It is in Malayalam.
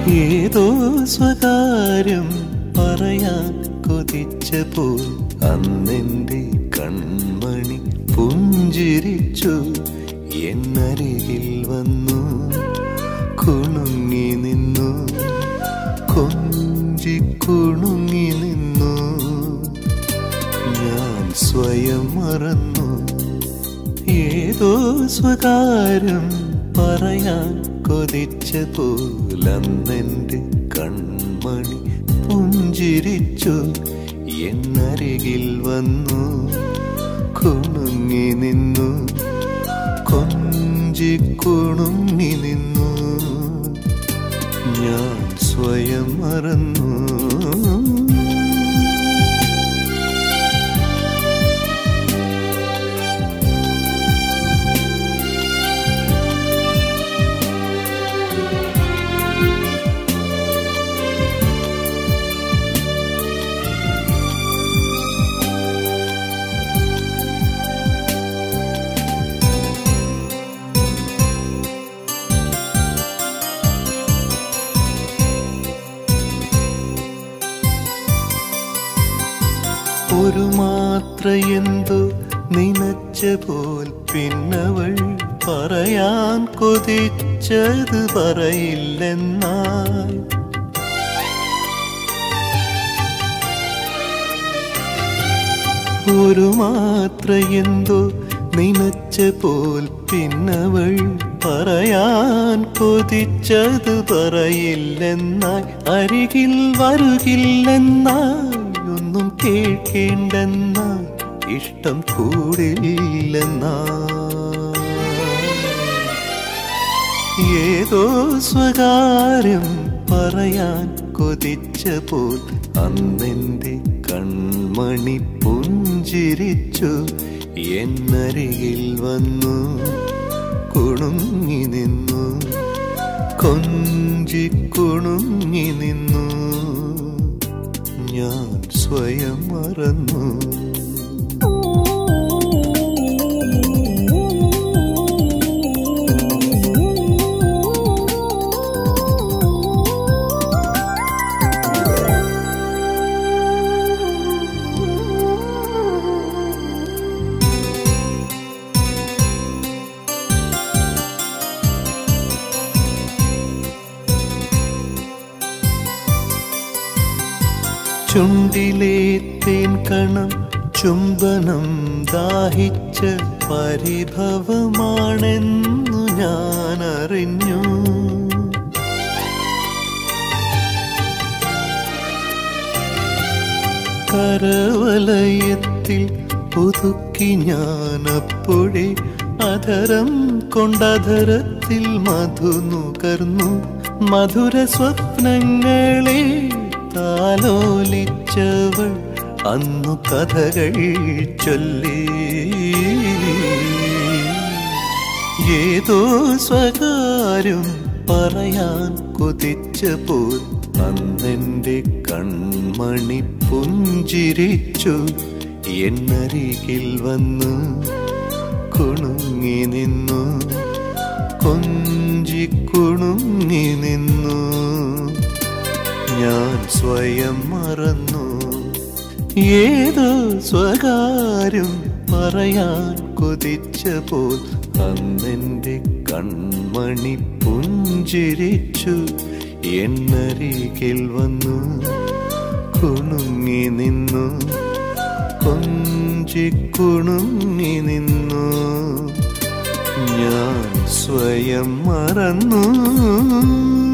ഏതോ സ്വകാര്യം പറയാൻ കൊതിച്ച പോൽ അന്നെന്റെ കൺമണി പുഞ്ചിരിച്ചു എന്നരികിൽ വന്നു കുണുങ്ങി നിന്നു കൊഞ്ചി കുണുങ്ങി നിന്നു ഞാൻ സ്വയം മറന്നു ഏതോ സ്വകാര്യം പറയാൻ കൊതിച്ച പോലന്നെന്റെ കൺമണി പുഞ്ചിരിച്ചു എന്നരികിൽ വന്നു കുണുങ്ങി നിന്നു കൊഞ്ചി കുണുങ്ങി നിന്നു ഞാൻ സ്വയം മറന്നു ഒരു മാത്ര എന്തോ നിനച്ച പോൽ പിന്നവൾ പറയാൻ കൊതിച്ചത് പറയില്ലെന്നായി ഒരു മാത്ര എന്തോ നിനച്ച പോൽ പിന്നവൾ പറയാൻ കൊതിച്ചത് പറയില്ലെന്നായി അരികിൽ വരുകില്ലെന്നായി ഒന്നും കേൾക്കേണ്ടെന്നായി ഇഷ്ടം കൂടില്ലെന്നായി ഏതോ സ്വകാര്യം പറയാൻ കൊതിച്ച പോൽ അന്നെന്റെ കൺമണി പുഞ്ചിരിച്ചു എന്നരികിൽ വന്നു കുണുങ്ങി നിന്നു കൊഞ്ചി കുണുങ്ങി നിന്നു ഞാൻ സ്വയം മറന്നു ചുണ്ടിലെ തേൻ കണം ചുംബനം ദാഹിച്ച പരിഭവമാണെന്നു ഞാൻ അറിഞ്ഞു കരവലയത്തിൽ ഒതുക്കി ഞാനപ്പോഴേ അധരം കൊണ്ടധരത്തിൽ മധു നുകർന്നു മധുര സ്വപ്നങ്ങളെ താലോലിച്ചവൾ അന്നു കഥകൾ ചൊല്ലി ഏതോ സ്വകാര്യം പറയാൻ കൊതിച്ച പോൽ അന്നെന്റെ കൺമണി പുഞ്ചിരിച്ചു എന്നരികിൽ വന്നു കുണുങ്ങി നിന്നു കൊഞ്ചി കുണുങ്ങി നിന്നു ഞാൻ സ്വയം മറന്നു ഏതോ സ്വകാര്യം പറയാൻ കൊതിച്ച പോൽ അന്നെന്റെ കൺമണി പുഞ്ചിരിച്ചു എന്നരികിൽ വന്നു കുണുങ്ങി നിന്നു കൊഞ്ചി കുണുങ്ങി നിന്നു ഞാൻ സ്വയം മറന്നു